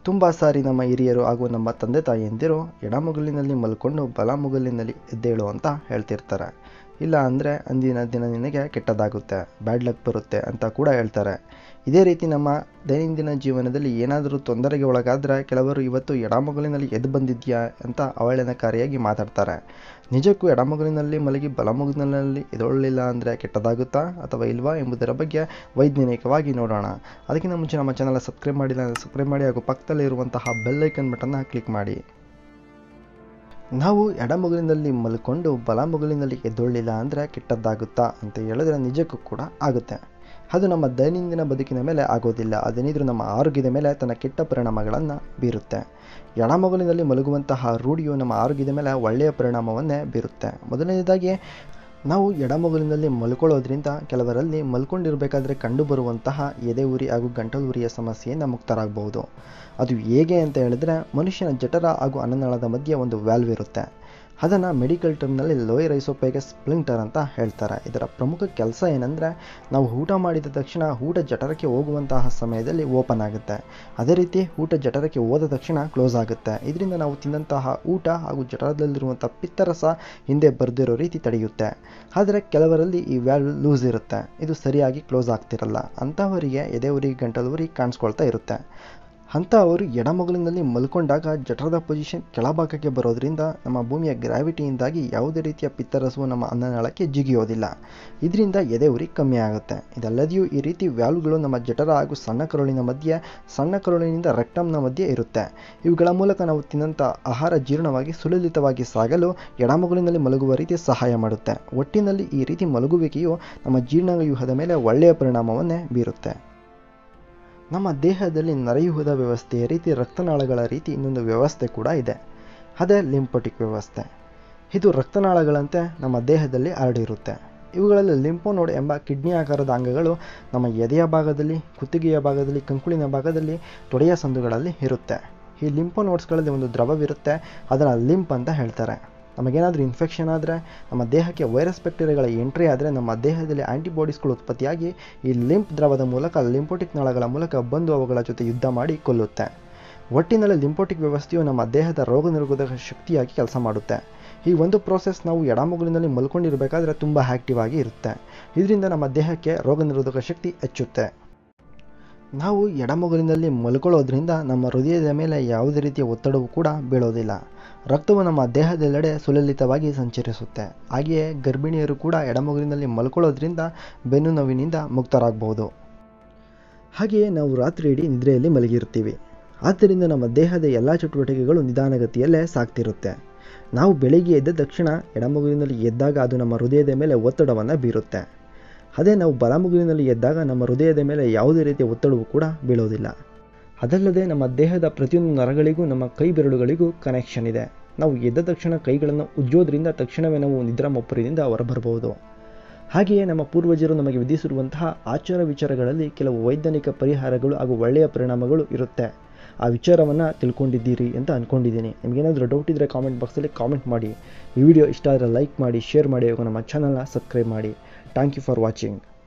ತುಂಬ ಸಾರಿ ನಮ್ಮ ಹಿರಿಯರು ಹಾಗೂ ನಮ್ಮ ತಂದೆ ತಾಯಿಯಂದಿರು ಎಡಮುಗಲಿನಲ್ಲಿ ಮಲ್ಕೊಂಡು ಬಲಮುಗಲಿನಲ್ಲಿ ಎದ್ದೇಳು ಅಂತ ಹೇಳ್ತಿರ್ತಾರೆ ಇಲ್ಲ ಅಂದರೆ ಅಂದಿನ ದಿನ ನಿನಗೆ ಕೆಟ್ಟದಾಗುತ್ತೆ ಬ್ಯಾಡ್ ಲಕ್ ಬರುತ್ತೆ ಅಂತ ಕೂಡ ಹೇಳ್ತಾರೆ ಇದೇ ರೀತಿ ನಮ್ಮ ದೈನಂದಿನ ಜೀವನದಲ್ಲಿ ಏನಾದರೂ ತೊಂದರೆಗೆ ಒಳಗಾದರೆ ಕೆಲವರು ಇವತ್ತು ಎಡಮುಗಲಿನಲ್ಲಿ ಎದ್ದು ಬಂದಿದ್ಯಾ ಅಂತ ಅವಹೇಳನಕಾರಿಯಾಗಿ ಮಾತಾಡ್ತಾರೆ ನಿಜಕ್ಕೂ ಎಡಮುಗಲಿನಲ್ಲಿ ಮಲಗಿ ಬಲಮುಗಲಿನಲ್ಲಿ ಎದೊಳ್ಳಿಲ್ಲ ಅಂದರೆ ಕೆಟ್ಟದಾಗುತ್ತಾ ಅಥವಾ ಇಲ್ವಾ ಎಂಬುದರ ಬಗ್ಗೆ ವೈಜ್ಞಾನಿಕವಾಗಿ ನೋಡೋಣ ಅದಕ್ಕಿಂತ ಮುಂಚೆ ನಮ್ಮ ಚಾನಲ್ ಸಬ್ಸ್ಕ್ರೈಬ್ ಮಾಡಿಲ್ಲ ಅಂದರೆ ಸಬ್ಸ್ಕ್ರೈಬ್ ಮಾಡಿ ಹಾಗೂ ಪಕ್ಕದಲ್ಲಿ ಇರುವಂತಹ ಬೆಲ್ಲೈಕನ್ ಬಟನ್ನ ಕ್ಲಿಕ್ ಮಾಡಿ ನಾವು ಎಡಮುಗಲಿನಲ್ಲಿ ಮಲ್ಕೊಂಡು ಬಲಮುಗಲಿನಲ್ಲಿ ಎದ್ದೊಳ್ಳಿಲ್ಲ ಅಂದರೆ ಕೆಟ್ಟದ್ದಾಗುತ್ತಾ ಅಂತ ಹೇಳಿದ್ರೆ ನಿಜಕ್ಕೂ ಕೂಡ ಆಗುತ್ತೆ ಅದು ನಮ್ಮ ದೈನಂದಿನ ಬದುಕಿನ ಮೇಲೆ ಆಗೋದಿಲ್ಲ ಅದೇನಿದ್ರೂ ನಮ್ಮ ಆರೋಗ್ಯದ ಮೇಲೆ ತನ್ನ ಕೆಟ್ಟ ಪರಿಣಾಮಗಳನ್ನು ಬೀರುತ್ತೆ ಎಡಮುಗಲಿನಲ್ಲಿ ಮಲಗುವಂತಹ ರೂಢಿಯು ನಮ್ಮ ಆರೋಗ್ಯದ ಮೇಲೆ ಒಳ್ಳೆಯ ಪರಿಣಾಮವನ್ನೇ ಬೀರುತ್ತೆ ಮೊದಲನೇದಾಗಿ ನಾವು ಎಡಮುಗಲಿನಲ್ಲಿ ಮಲ್ಕೊಳ್ಳೋದ್ರಿಂದ ಕೆಲವರಲ್ಲಿ ಮಲ್ಕೊಂಡಿರಬೇಕಾದ್ರೆ ಕಂಡುಬರುವಂತಹ ಎದೆ ಉರಿ ಹಾಗೂ ಗಂಟಲು ಉರಿಯ ಸಮಸ್ಯೆಯಿಂದ ಮುಕ್ತರಾಗಬಹುದು ಅದು ಹೇಗೆ ಅಂತ ಹೇಳಿದ್ರೆ ಮನುಷ್ಯನ ಜಠರ ಹಾಗೂ ಅನ್ನನಾಳದ ಮಧ್ಯೆ ಒಂದು ವ್ಯಾಲ್ವ್ ಇರುತ್ತೆ ಅದನ್ನು ಮೆಡಿಕಲ್ ಟರ್ಮ್ನಲ್ಲಿ ಲೋಯರ್ ಐಸೋಪೇಗಸ್ ಸ್ಪ್ಲಿಂಟರ್ ಅಂತ ಹೇಳ್ತಾರೆ ಇದರ ಪ್ರಮುಖ ಕೆಲಸ ಏನಂದರೆ ನಾವು ಊಟ ಮಾಡಿದ ತಕ್ಷಣ ಊಟ ಜಠರಕ್ಕೆ ಹೋಗುವಂತಹ ಸಮಯದಲ್ಲಿ ಓಪನ್ ಆಗುತ್ತೆ ಅದೇ ರೀತಿ ಊಟ ಜಠರಕ್ಕೆ ಹೋದ ತಕ್ಷಣ ಕ್ಲೋಸ್ ಆಗುತ್ತೆ ಇದರಿಂದ ನಾವು ತಿಂದಂತಹ ಊಟ ಹಾಗೂ ಜಠರದಲ್ಲಿರುವಂಥ ಪಿತ್ತರಸ ಹಿಂದೆ ಬರೆದಿರೋ ರೀತಿ ತಡೆಯುತ್ತೆ ಆದರೆ ಕೆಲವರಲ್ಲಿ ಈ ವ್ಯಾಲ್ವ್ ಲೂಸ್ ಇರುತ್ತೆ ಇದು ಸರಿಯಾಗಿ ಕ್ಲೋಸ್ ಆಗ್ತಿರಲ್ಲ ಅಂಥವರಿಗೆ ಎದೆ ಉರಿ ಗಂಟಲು ಉರಿ ಕಾಣಿಸ್ಕೊಳ್ತಾ ಇರುತ್ತೆ ಅಂತ ಅವರು ಎಡಮಗುಲಿನಲ್ಲಿ ಮಲ್ಕೊಂಡಾಗ ಜಠರದ ಪೊಸಿಷನ್ ಕೆಳಭಾಗಕ್ಕೆ ಬರೋದ್ರಿಂದ ನಮ್ಮ ಭೂಮಿಯ ಗ್ರಾವಿಟಿಯಿಂದಾಗಿ ಯಾವುದೇ ರೀತಿಯ ಪಿತ್ತರಸವು ನಮ್ಮ ಅನ್ನನಾಳಕ್ಕೆ ಜಿಗಿಯೋದಿಲ್ಲ ಇದರಿಂದ ಎದೆ ಉರಿ ಕಮ್ಮಿ ಆಗುತ್ತೆ ಇದಲ್ಲದೆಯೂ ಈ ರೀತಿ ವ್ಯಾಲ್ವ್ಗಳು ನಮ್ಮ ಜಠರ ಹಾಗೂ ಸಣ್ಣ ಕರುಳಿನ ಮಧ್ಯೆ ಸಣ್ಣ ಕರುಳಿನಿಂದ ರೆಕ್ಟಮ್ನ ಮಧ್ಯೆ ಇರುತ್ತೆ ಇವುಗಳ ಮೂಲಕ ನಾವು ತಿನ್ನಂಥ ಆಹಾರ ಜೀರ್ಣವಾಗಿ ಸುಲಲಿತವಾಗಿ ಸಾಗಲು ಎಡಮಗುಲಿನಲ್ಲಿ ಮಲಗುವ ರೀತಿ ಸಹಾಯ ಮಾಡುತ್ತೆ ಒಟ್ಟಿನಲ್ಲಿ ಈ ರೀತಿ ಮಲಗುವಿಕೆಯು ನಮ್ಮ ಜೀರ್ಣವ್ಯೂಹದ ಮೇಲೆ ಒಳ್ಳೆಯ ಪರಿಣಾಮವನ್ನೇ ಬೀರುತ್ತೆ ನಮ್ಮ ದೇಹದಲ್ಲಿ ನರೆಯುವುದ ವ್ಯವಸ್ಥೆಯ ರೀತಿ ರಕ್ತನಾಳಗಳ ರೀತಿ ಇನ್ನೊಂದು ವ್ಯವಸ್ಥೆ ಕೂಡ ಇದೆ ಅದೇ ಲಿಂಪೋಟಿಕ್ ವ್ಯವಸ್ಥೆ ಇದು ರಕ್ತನಾಳಗಳಂತೆ ನಮ್ಮ ದೇಹದಲ್ಲಿ ಹರಡಿರುತ್ತೆ ಇವುಗಳಲ್ಲಿ ಲಿಂಪೋನೋಡ್ ಎಂಬ ಕಿಡ್ನಿ ಆಕಾರದ ಅಂಗಗಳು ನಮ್ಮ ಎದೆಯ ಭಾಗದಲ್ಲಿ ಕುತ್ತಿಗೆಯ ಭಾಗದಲ್ಲಿ ಕಂಕುಳಿನ ಭಾಗದಲ್ಲಿ ತೊಡೆಯ ಸಂದುಗಳಲ್ಲಿ ಇರುತ್ತೆ ಈ ಲಿಂಪೋನೋಡ್ಸ್ಗಳಲ್ಲಿ ಒಂದು ದ್ರವವಿರುತ್ತೆ ಅದನ್ನು ಲಿಂಪ್ ಅಂತ ಹೇಳ್ತಾರೆ ನಮಗೇನಾದರೂ ಇನ್ಫೆಕ್ಷನ್ ಆದರೆ ನಮ್ಮ ದೇಹಕ್ಕೆ ವೈರಸ್ ಬ್ಯಾಕ್ಟೀರಿಯಾಗಳ ಎಂಟ್ರಿ ಆದರೆ ನಮ್ಮ ದೇಹದಲ್ಲಿ ಆ್ಯಂಟಿಬಾಡೀಸ್ಗಳು ಉತ್ಪತ್ತಿಯಾಗಿ ಈ ಲಿಂಪ್ ದ್ರವದ ಮೂಲಕ ಲಿಂಪೋಟಿಕ್ ನಾಳಗಳ ಮೂಲಕ ಬಂದು ಅವುಗಳ ಜೊತೆ ಯುದ್ಧ ಮಾಡಿ ಕೊಲ್ಲುತ್ತೆ ಒಟ್ಟಿನಲ್ಲಿ ಲಿಂಪೋಟಿಕ್ ವ್ಯವಸ್ಥೆಯು ನಮ್ಮ ದೇಹದ ರೋಗ ನಿರೋಧಕ ಶಕ್ತಿಯಾಗಿ ಕೆಲಸ ಮಾಡುತ್ತೆ ಈ ಒಂದು ಪ್ರೋಸೆಸ್ ನಾವು ಎಡಮಗುಲಿನಲ್ಲಿ ಮಲ್ಕೊಂಡಿರಬೇಕಾದ್ರೆ ತುಂಬ ಆ್ಯಕ್ಟಿವ್ ಆಗಿ ಇರುತ್ತೆ ಇದರಿಂದ ನಮ್ಮ ದೇಹಕ್ಕೆ ರೋಗ ನಿರೋಧಕ ಶಕ್ತಿ ಹೆಚ್ಚುತ್ತೆ ನಾವು ಎಡಮಗುಲಿನಲ್ಲಿ ಮಲ್ಕೊಳ್ಳೋದ್ರಿಂದ ನಮ್ಮ ಹೃದಯದ ಮೇಲೆ ಯಾವುದೇ ರೀತಿಯ ಒತ್ತಡವೂ ಕೂಡ ಬೀಳೋದಿಲ್ಲ ರಕ್ತವು ನಮ್ಮ ದೇಹದೆಲ್ಲೆಡೆ ಸುಲಲಿತವಾಗಿ ಸಂಚರಿಸುತ್ತೆ ಹಾಗೆಯೇ ಗರ್ಭಿಣಿಯರು ಕೂಡ ಎಡಮಗುಲಿನಲ್ಲಿ ಮಲ್ಕೊಳ್ಳೋದ್ರಿಂದ ಬೆನ್ನು ನೋವಿನಿಂದ ಮುಕ್ತರಾಗಬಹುದು ಹಾಗೆಯೇ ನಾವು ರಾತ್ರಿ ಇಡೀ ನಿದ್ರೆಯಲ್ಲಿ ಮಲಗಿರ್ತೀವಿ ಆದ್ದರಿಂದ ನಮ್ಮ ದೇಹದ ಎಲ್ಲ ಚಟುವಟಿಕೆಗಳು ನಿಧಾನಗತಿಯಲ್ಲೇ ಸಾಗ್ತಿರುತ್ತೆ ನಾವು ಬೆಳಿಗ್ಗೆ ಎದ್ದ ತಕ್ಷಣ ಎಡಮಗುಲಿನಲ್ಲಿ ಎದ್ದಾಗ ಅದು ನಮ್ಮ ಹೃದಯದ ಮೇಲೆ ಒತ್ತಡವನ್ನು ಬೀರುತ್ತೆ ಅದೇ ನಾವು ಬಲಮುಗುಲಿನಲ್ಲಿ ಎದ್ದಾಗ ನಮ್ಮ ಹೃದಯದ ಮೇಲೆ ಯಾವುದೇ ರೀತಿಯ ಒತ್ತಡವೂ ಕೂಡ ಬೀಳೋದಿಲ್ಲ ಅದಲ್ಲದೆ ನಮ್ಮ ದೇಹದ ಪ್ರತಿಯೊಂದು ನರಗಳಿಗೂ ನಮ್ಮ ಕೈ ಬೆರಳುಗಳಿಗೂ ಕನೆಕ್ಷನ್ ಇದೆ ನಾವು ಎದ್ದ ತಕ್ಷಣ ಕೈಗಳನ್ನು ಉಜ್ಜೋದ್ರಿಂದ ತಕ್ಷಣವೇ ನಾವು ನಿದ್ರಾಮೊಪ್ಪರದಿಂದ ಹೊರಬರಬಹುದು ಹಾಗೆಯೇ ನಮ್ಮ ಪೂರ್ವಜರು ನಮಗೆ ವಿಧಿಸಿರುವಂತಹ ಆಚಾರ ವಿಚಾರಗಳಲ್ಲಿ ಕೆಲವು ವೈಜ್ಞಾನಿಕ ಪರಿಹಾರಗಳು ಹಾಗೂ ಒಳ್ಳೆಯ ಪರಿಣಾಮಗಳು ಇರುತ್ತೆ ಆ ವಿಚಾರವನ್ನು ತಿಳ್ಕೊಂಡಿದ್ದೀರಿ ಅಂತ ಅಂದ್ಕೊಂಡಿದ್ದೀನಿ ನಿಮಗೇನಾದರೂ ಡೌಟ್ ಇದ್ದರೆ ಕಾಮೆಂಟ್ ಬಾಕ್ಸಲ್ಲಿ ಕಾಮೆಂಟ್ ಮಾಡಿ ಈ ವಿಡಿಯೋ ಇಷ್ಟ ಆದರೆ ಲೈಕ್ ಮಾಡಿ ಶೇರ್ ಮಾಡಿ ಹಾಗೂ ನಮ್ಮ ಚಾನಲ್ನ ಸಬ್ಸ್ಕ್ರೈಬ್ ಮಾಡಿ ಥ್ಯಾಂಕ್ ಯು ಫಾರ್ ವಾಚಿಂಗ್